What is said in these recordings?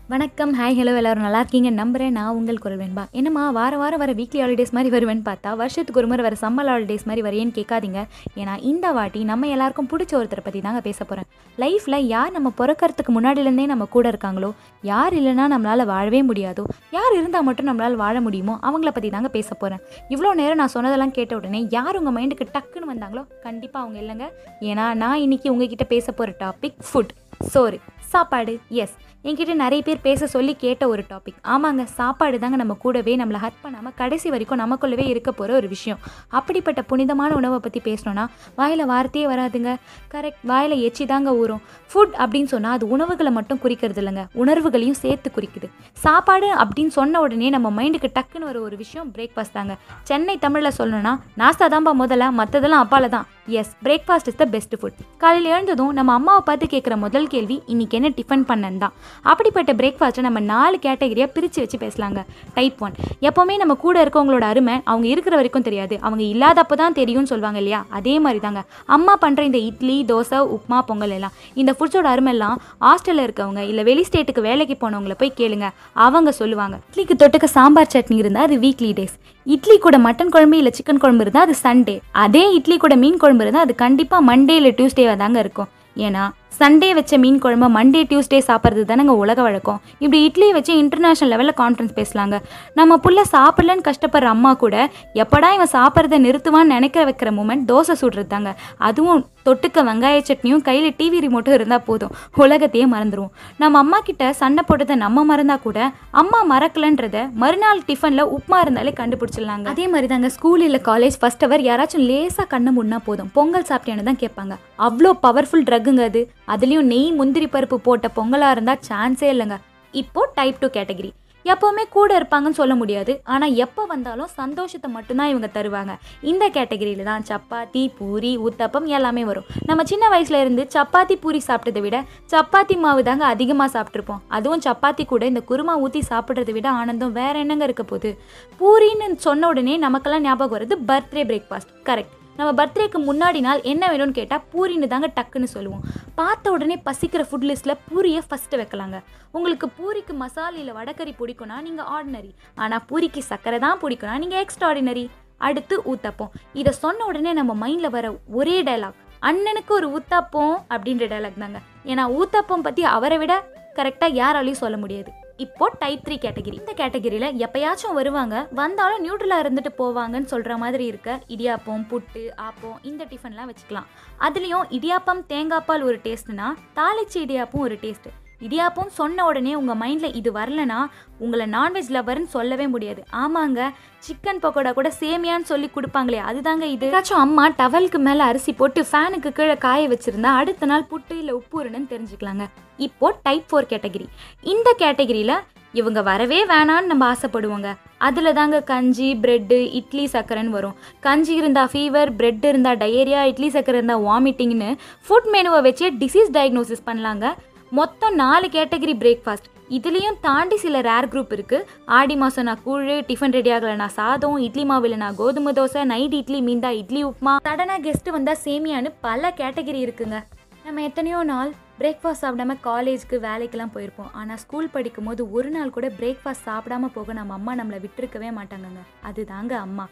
வணக்கம் hi hello எல்லாரும் நல்லா இருக்கீங்க நம்புறேன் நான் உங்கள் குரல் வேண்பா என்னம்மா வார வாரம் வர வீக்லி ஹாலிடேஸ் மாதிரி வருவேன்னு பார்த்தா வருஷத்துக்கு ஒரு முறை வர சம்மர் ஹாலிடேஸ் மாதிரி வரையேன்னு கேட்காதீங்க ஏன்னா இந்த வாட்டி நம்ம எல்லாருக்கும் பிடிச்ச ஒருத்தரை பற்றி தாங்க பேச போகிறேன் லைஃப்பில் யார் நம்ம பிறக்கறதுக்கு முன்னாடிலேருந்தே நம்ம கூட இருக்காங்களோ யார் இல்லைன்னா நம்மளால் வாழவே முடியாதோ யார் இருந்தால் மட்டும் நம்மளால் வாழ முடியுமோ அவங்கள பற்றி தாங்க பேச போகிறேன் இவ்வளோ நேரம் நான் சொன்னதெல்லாம் கேட்ட உடனே யார் உங்கள் மைண்டுக்கு டக்குன்னு வந்தாங்களோ கண்டிப்பாக அவங்க இல்லைங்க ஏன்னா நான் இன்னைக்கு உங்ககிட்ட பேச போகிற டாபிக் ஃபுட் சோறு சாப்பாடு எஸ் என்கிட்ட நிறைய பேர் பேச சொல்லி கேட்ட ஒரு டாபிக் ஆமாங்க சாப்பாடு தாங்க நம்ம கூடவே நம்மளை ஹர்ட் பண்ணாமல் கடைசி வரைக்கும் நமக்குள்ளவே இருக்க போகிற ஒரு விஷயம் அப்படிப்பட்ட புனிதமான உணவை பற்றி பேசணும்னா வாயில் வார்த்தையே வராதுங்க கரெக்ட் வாயில் எச்சி தாங்க ஊறும் ஃபுட் அப்படின்னு சொன்னால் அது உணவுகளை மட்டும் குறிக்கிறது இல்லைங்க உணர்வுகளையும் சேர்த்து குறிக்குது சாப்பாடு அப்படின்னு சொன்ன உடனே நம்ம மைண்டுக்கு டக்குன்னு வர ஒரு விஷயம் பிரேக்ஃபாஸ்ட் தாங்க சென்னை தமிழில் சொல்லணும்னா நாஸ்தா தான்பா முதல்ல மற்றதெல்லாம் அப்பால தான் yes breakfast is the best food காலையில் எழுந்ததும் நம்ம அம்மாவை பார்த்து கேட்குற முதல் கேள்வி இன்னைக்கு என்ன டிஃபன் பண்ணன் தான் அப்படிப்பட்ட பிரேக்ஃபாஸ்ட்டை நம்ம நாலு கேட்டகரியாக பிரித்து வச்சு பேசலாங்க டைப் ஒன் எப்போவுமே நம்ம கூட இருக்கவங்களோட அருமை அவங்க இருக்கிற வரைக்கும் தெரியாது அவங்க இல்லாதப்போ தான் தெரியும்னு சொல்லுவாங்க இல்லையா அதே மாதிரி தாங்க அம்மா பண்ணுற இந்த இட்லி தோசை உப்புமா பொங்கல் எல்லாம் இந்த ஃபுட்ஸோட அருமை எல்லாம் ஹாஸ்டலில் இருக்கவங்க இல்லை வெளி ஸ்டேட்டுக்கு வேலைக்கு போனவங்கள போய் கேளுங்க அவங்க சொல்லுவாங்க இட்லிக்கு தொட்டுக்க சாம்பார் சட்னி இருந்தால் அது வீக்லி டேஸ் இட்லி கூட மட்டன் குழம்பு இல்லை சிக்கன் குழம்பு இருந்தால் அது சண்டே அதே இட்லி கூட மீன் குழம்பு இருந்தால் அது கண்டிப்பாக மண்டே இல்லை டியூஸ்டேவாக தாங்க இருக்கும் ஏன்னா சண்டே வச்ச மீன் குழம்பு மண்டே டியூஸ்டே சாப்பிட்றது தானேங்க உலக வழக்கம் இப்படி இட்லியை வச்சு இன்டர்நேஷனல் லெவலில் கான்ஃபரன்ஸ் பேசலாங்க நம்ம புள்ள சாப்பிடலன்னு கஷ்டப்படுற அம்மா கூட எப்படா இவன் சாப்பிட்றத நிறுத்துவான்னு நினைக்கிற வைக்கிற மூமெண்ட் தோசை சுடுறது தாங்க அதுவும் தொட்டுக்க வெங்காய சட்னியும் கையில் டிவி ரிமோட்டும் இருந்தால் போதும் உலகத்தையே மறந்துடுவோம் நம்ம அம்மா கிட்ட சண்டை போட்டதை நம்ம மறந்தா கூட அம்மா மறக்கலன்றத மறுநாள் டிஃபனில் உப்புமா இருந்தாலே கண்டுபிடிச்சிடலாங்க அதே மாதிரி தாங்க ஸ்கூல் இல்லை காலேஜ் ஃபர்ஸ்ட் அவர் யாராச்சும் லேசாக கண்ணு முன்னா போதும் பொங்கல் சாப்பிட்டேன்னு தான் கேட்பாங்க அவ்வளோ பவர்ஃபுல் ட்ரக்குங்க அது அதுலேயும் நெய் முந்திரி பருப்பு போட்ட பொங்கலாக இருந்தால் சான்ஸே இல்லைங்க இப்போ டைப் டூ கேட்டகரி எப்போவுமே கூட இருப்பாங்கன்னு சொல்ல முடியாது ஆனால் எப்போ வந்தாலும் சந்தோஷத்தை மட்டும்தான் இவங்க தருவாங்க இந்த கேட்டகரியில் தான் சப்பாத்தி பூரி ஊத்தப்பம் எல்லாமே வரும் நம்ம சின்ன வயசுல இருந்து சப்பாத்தி பூரி சாப்பிட்டதை விட சப்பாத்தி மாவு தாங்க அதிகமாக சாப்பிட்ருப்போம் அதுவும் சப்பாத்தி கூட இந்த குருமா ஊற்றி சாப்பிட்றதை விட ஆனந்தம் வேற என்னங்க இருக்க போகுது பூரின்னு சொன்ன உடனே நமக்கெல்லாம் ஞாபகம் வருது பர்த்டே பிரேக்ஃபாஸ்ட் கரெக்ட் நம்ம பர்த்டேக்கு முன்னாடி நாள் என்ன வேணும்னு கேட்டால் பூரின்னு தாங்க டக்குன்னு சொல்லுவோம் பார்த்த உடனே பசிக்கிற ஃபுட் லிஸ்ட்டில் பூரியை ஃபஸ்ட்டு வைக்கலாங்க உங்களுக்கு பூரிக்கு மசால் இல்லை வடக்கறி பிடிக்கும்னா நீங்கள் ஆர்டினரி ஆனால் பூரிக்கு சர்க்கரை தான் பிடிக்கும்னா நீங்கள் எக்ஸ்ட்ராடினரி அடுத்து ஊத்தப்பம் இதை சொன்ன உடனே நம்ம மைண்டில் வர ஒரே டைலாக் அண்ணனுக்கு ஒரு ஊத்தப்பம் அப்படின்ற டைலாக் தாங்க ஏன்னா ஊத்தப்பம் பற்றி அவரை விட கரெக்டாக யாராலையும் சொல்ல முடியாது இப்போ டைப் த்ரீ கேட்டகிரி இந்த கேட்டகிரியில் எப்பயாச்சும் வருவாங்க வந்தாலும் நியூட்ரலாக இருந்துட்டு போவாங்கன்னு சொல்கிற மாதிரி இருக்க இடியாப்பம் புட்டு ஆப்பம் இந்த டிஃபன்லாம் வச்சுக்கலாம் அதுலேயும் இடியாப்பம் தேங்காய் பால் ஒரு டேஸ்ட்னா தாளிச்சி இடியாப்பம் ஒரு டேஸ்ட்டு இடியாப்பம் சொன்ன உடனே உங்கள் மைண்டில் இது வரலனா உங்களை நான்வெஜ் லவர்னு சொல்லவே முடியாது ஆமாங்க சிக்கன் பக்கோடா கூட சேமியான்னு சொல்லி கொடுப்பாங்களே அதுதாங்க இது ஏதாச்சும் அம்மா டவலுக்கு மேலே அரிசி போட்டு ஃபேனுக்கு கீழே காய வச்சிருந்தா அடுத்த நாள் புட்டு இல்லை உப்புருன்னு தெரிஞ்சுக்கலாங்க இப்போ டைப் ஃபோர் கேட்டகிரி இந்த கேட்டகிரியில் இவங்க வரவே வேணான்னு நம்ம ஆசைப்படுவோங்க அதில் தாங்க கஞ்சி பிரெட்டு இட்லி சக்கரைன்னு வரும் கஞ்சி இருந்தால் ஃபீவர் பிரெட் இருந்தால் டயரியா இட்லி சக்கரை இருந்தால் வாமிட்டிங்னு ஃபுட் மெனுவை வச்சே டிசீஸ் டயக்னோசிஸ் பண்ணலாங்க மொத்தம் நாலு கேட்டகரி பிரேக்ஃபாஸ்ட் இதுலேயும் தாண்டி சில ரேர் குரூப் இருக்குது ஆடி மாதம் நான் கூழ் டிஃபன் ரெடி ஆகலை நான் சாதம் இட்லி மாவில் நான் கோதுமை தோசை நைட் இட்லி மீந்தா இட்லி உப்புமா சடனாக கெஸ்ட்டு வந்தால் சேமியான்னு பல கேட்டகரி இருக்குங்க நம்ம எத்தனையோ நாள் பிரேக்ஃபாஸ்ட் சாப்பிடாம காலேஜ்க்கு வேலைக்கெல்லாம் போயிருப்போம் ஆனால் ஸ்கூல் படிக்கும் போது ஒரு நாள் கூட பிரேக்ஃபாஸ்ட் சாப்பிடாம போக நம்ம அம்மா நம்மளை விட்டுருக்கவே மாட்டாங்கங்க அதுதாங்க அம்மா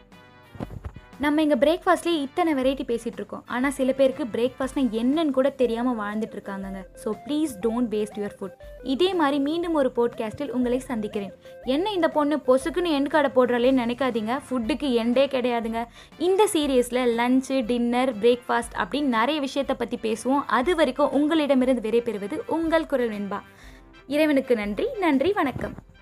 நம்ம இங்கே பிரேக்ஃபாஸ்ட்லேயே இத்தனை வெரைட்டி பேசிகிட்டு இருக்கோம் ஆனால் சில பேருக்கு பிரேக்ஃபாஸ்ட்னா என்னன்னு கூட தெரியாமல் வாழ்ந்துட்டு இருக்காங்கங்க so please don't waste your food இதே மாதிரி மீண்டும் ஒரு போட்காஸ்ட்டில் உங்களை சந்திக்கிறேன் என்ன இந்த பொண்ணு பொசுக்குன்னு எண்டு கடை போடுறாளேன்னு நினைக்காதீங்க ஃபுட்டுக்கு எண்டே கிடையாதுங்க இந்த சீரியஸில் லஞ்சு டின்னர் பிரேக்ஃபாஸ்ட் அப்படின்னு நிறைய விஷயத்தை பற்றி பேசுவோம் அது வரைக்கும் உங்களிடமிருந்து விடைபெறுவது உங்கள் குரல் வெண்பா இறைவனுக்கு நன்றி நன்றி வணக்கம்